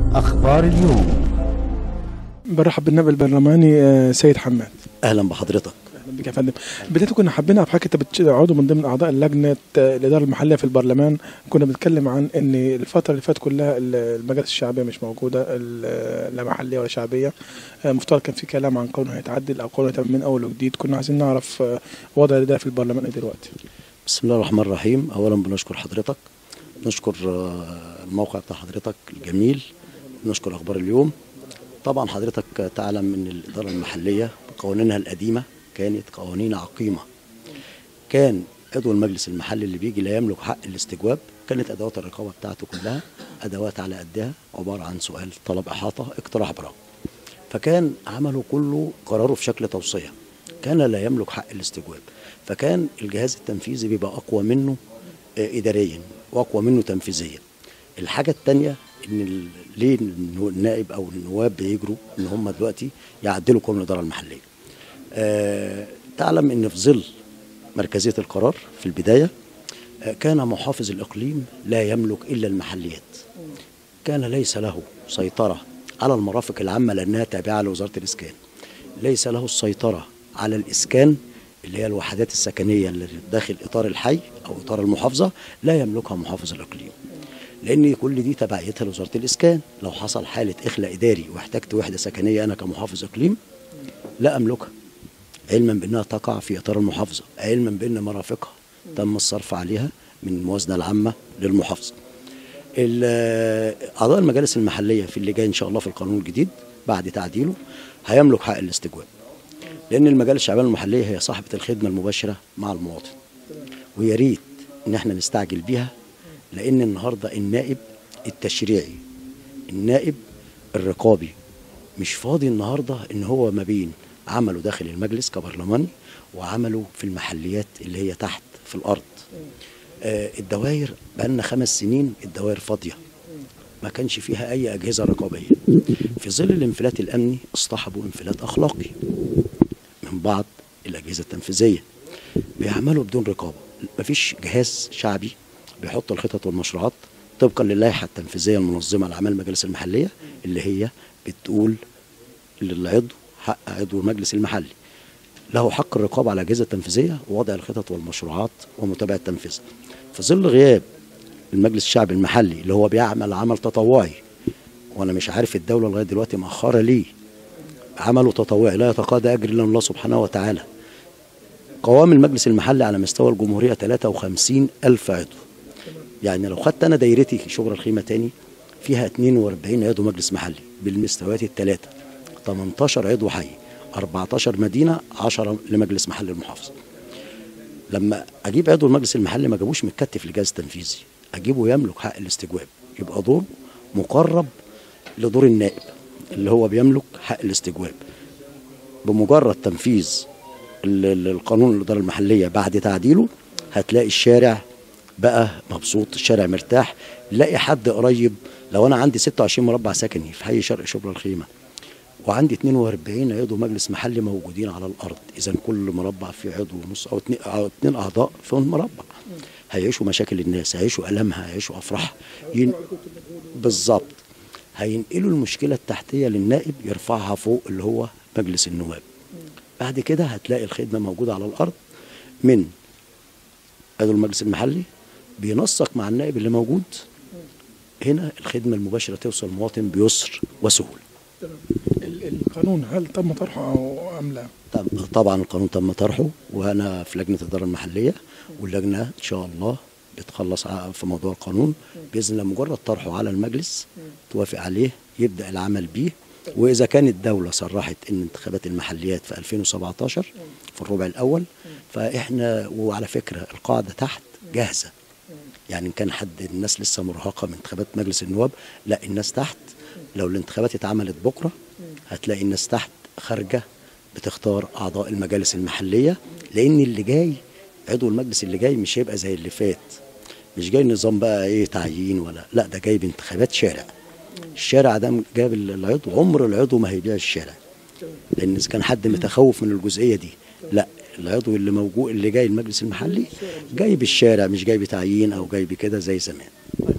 أخبار اليوم برحب بالنائب البرلماني آه، سيد حماد اهلا بحضرتك اهلا بك يا فندم بداية كنا حابين نعرف حضرتك انت بتش- عضو من ضمن اعضاء لجنه آه، الاداره المحليه في البرلمان كنا بنتكلم عن ان الفتره اللي فاتت كلها ال- المجالس الشعبيه مش موجوده ال- لا محليه ولا شعبيه آه، مفترض كان في كلام عن قانون هيتعدل او قانون هيتعمل من اول وجديد كنا عايزين نعرف آه، وضع ده في البرلمان ايه دلوقتي بسم الله الرحمن الرحيم اولا بنشكر حضرتك نشكر آه، الموقع بتاع حضرتك الجميل نشكر اخبار اليوم طبعا حضرتك تعلم ان الاداره المحليه بقوانينها القديمه كانت قوانين عقيمه كان عضو المجلس المحلي اللي بيجي لا يملك حق الاستجواب كانت ادوات الرقابه بتاعته كلها ادوات على قدها عباره عن سؤال طلب احاطه اقتراح براءه فكان عمله كله قراره في شكل توصيه كان لا يملك حق الاستجواب فكان الجهاز التنفيذي بيبقى اقوى منه آه، اداريا واقوى منه تنفيذيا الحاجه الثانيه ان ال- ليه النو- النائب او النواب بيجروا ان هم دلوقتي يعدلوا قانون الاداره المحليه آه، تعلم ان في ظل مركزيه القرار في البدايه آه، كان محافظ الاقليم لا يملك الا المحليات كان ليس له سيطرة على المرافق العامة لأنها تابعة لوزارة الإسكان ليس له السيطرة على الإسكان اللي هي الوحدات السكنية اللي داخل إطار الحي أو إطار المحافظة لا يملكها محافظ الإقليم لأن كل دي تبعيتها لوزارة الإسكان لو حصل حالة إخلاء إداري واحتجت وحدة سكنية أنا كمحافظ إقليم لا أملكها علما بأنها تقع في إطار المحافظة علما بأن مرافقها تم الصرف عليها من الموازنة العامة للمحافظة ال- اعضاء المجالس المحليه في اللي جاي ان شاء الله في القانون الجديد بعد تعديله هيملك حق الاستجواب لان المجالس الشعبيه المحليه هي صاحبه الخدمه المباشره مع المواطن ويا ريت ان احنا نستعجل بيها لان النهارده النائب التشريعي النائب الرقابي مش فاضي النهارده ان هو ما بين عمله داخل المجلس كبرلماني وعمله في المحليات اللي هي تحت في الارض آه، الدوائر بقالنا خمس سنين الدوائر فاضيه ما كانش فيها اي اجهزه رقابيه في ظل الانفلات الامني اصطحبوا انفلات اخلاقي من بعض الاجهزه التنفيذيه بيعملوا بدون رقابه مفيش جهاز شعبي بيحط الخطط والمشروعات طبقا للائحه التنفيذيه المنظمه لاعمال المجالس المحليه اللي هي بتقول للعضو حق عضو المجلس المحلي له حق الرقابة على الأجهزة التنفيذية ووضع الخطط والمشروعات ومتابعة تنفيذها في ظل غياب المجلس الشعبي المحلي اللي هو بيعمل عمل تطوعي وأنا مش عارف الدولة لغاية دلوقتي مأخرة ليه عمله تطوعي لا يتقاضى أجر إلا الله سبحانه وتعالى قوام المجلس المحلي على مستوى الجمهورية 53 ألف عضو يعني لو خدت أنا دايرتي شبرا الخيمة تاني فيها 42 عضو مجلس محلي بالمستويات الثلاثة 18 عضو حي 14 مدينة 10 لمجلس محل المحافظة لما أجيب عضو المجلس المحلي ما جابوش متكتف لجهاز تنفيذي أجيبه يملك حق الاستجواب يبقى دور مقرب لدور النائب اللي هو بيملك حق الاستجواب بمجرد تنفيذ ال- ال- القانون الإدارة المحلية بعد تعديله هتلاقي الشارع بقى مبسوط الشارع مرتاح لاقي حد قريب لو أنا عندي 26 مربع سكني في حي شرق شبرا الخيمة وعندي 42 عضو مجلس محلي موجودين على الارض اذا كل مربع فيه عضو ونص او اتنين, أو اتنين اعضاء في مربع هيعيشوا مشاكل الناس هيعيشوا المها هيعيشوا افراحها ين... بالظبط هينقلوا المشكله التحتيه للنائب يرفعها فوق اللي هو مجلس النواب بعد كده هتلاقي الخدمه موجوده على الارض من عضو المجلس المحلي بينسق مع النائب اللي موجود هنا الخدمه المباشره توصل المواطن بيسر وسهوله ال- القانون هل تم طرحه او ام لا؟ طب- طبعا القانون تم طرحه وانا في لجنه الاداره المحليه واللجنه ان شاء الله بتخلص ع- في موضوع القانون باذن الله مجرد طرحه على المجلس توافق عليه يبدا العمل بيه واذا كانت الدوله صرحت ان انتخابات المحليات في 2017 في الربع الاول فاحنا وعلى فكره القاعده تحت جاهزه يعني ان كان حد الناس لسه مرهقه من انتخابات مجلس النواب لا الناس تحت لو الانتخابات اتعملت بكره هتلاقي الناس تحت خارجه بتختار اعضاء المجالس المحليه لان اللي جاي عضو المجلس اللي جاي مش هيبقى زي اللي فات مش جاي نظام بقى ايه تعيين ولا لا ده جاي بانتخابات شارع الشارع ده جاب العضو عمر العضو ما هيبيع الشارع لان اذا كان حد متخوف من الجزئيه دي لا العضو اللي موجود اللي جاي المجلس المحلي جاي بالشارع مش جاي بتعيين او جاي بكده زي زمان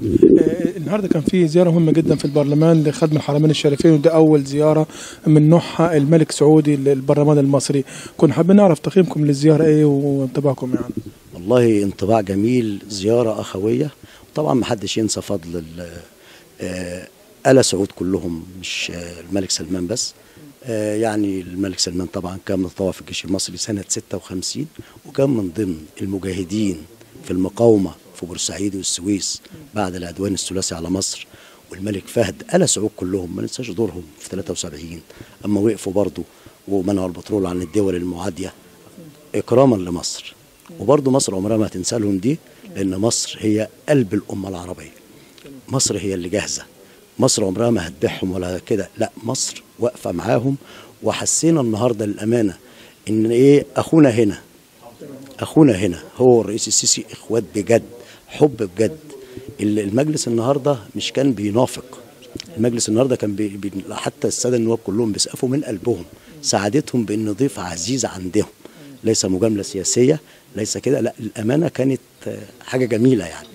آه، النهارده كان في زياره مهمه جدا في البرلمان لخدم الحرمين الشريفين ودي اول زياره من نوعها الملك سعودي للبرلمان المصري كنا حابين نعرف تقييمكم للزياره ايه وانطباعكم يعني والله انطباع جميل زيارة أخوية طبعا ما حدش ينسى فضل ال- آه، آل سعود كلهم مش آه، الملك سلمان بس آه، يعني الملك سلمان طبعا كان متطوع في الجيش المصري سنة 56 وكان من ضمن المجاهدين في المقاومة في بورسعيد والسويس بعد العدوان الثلاثي على مصر والملك فهد آل سعود كلهم ما ننساش دورهم في 73 أما وقفوا برضه ومنعوا البترول عن الدول المعادية إكراما لمصر وبرضه مصر عمرها ما هتنسى لهم دي لأن مصر هي قلب الأمة العربية مصر هي اللي جاهزة مصر عمرها ما هتبيعهم ولا كده لا مصر واقفة معاهم وحسينا النهاردة للأمانة إن إيه أخونا هنا أخونا هنا هو الرئيس السيسي إخوات بجد حب بجد ال- المجلس النهاردة مش كان بينافق المجلس النهاردة كان بي بي حتى السادة النواب كلهم بيسقفوا من قلبهم سعادتهم بأن ضيف عزيز عندهم ليس مجاملة سياسية ليس كده لا الأمانة كانت آه، حاجة جميلة يعني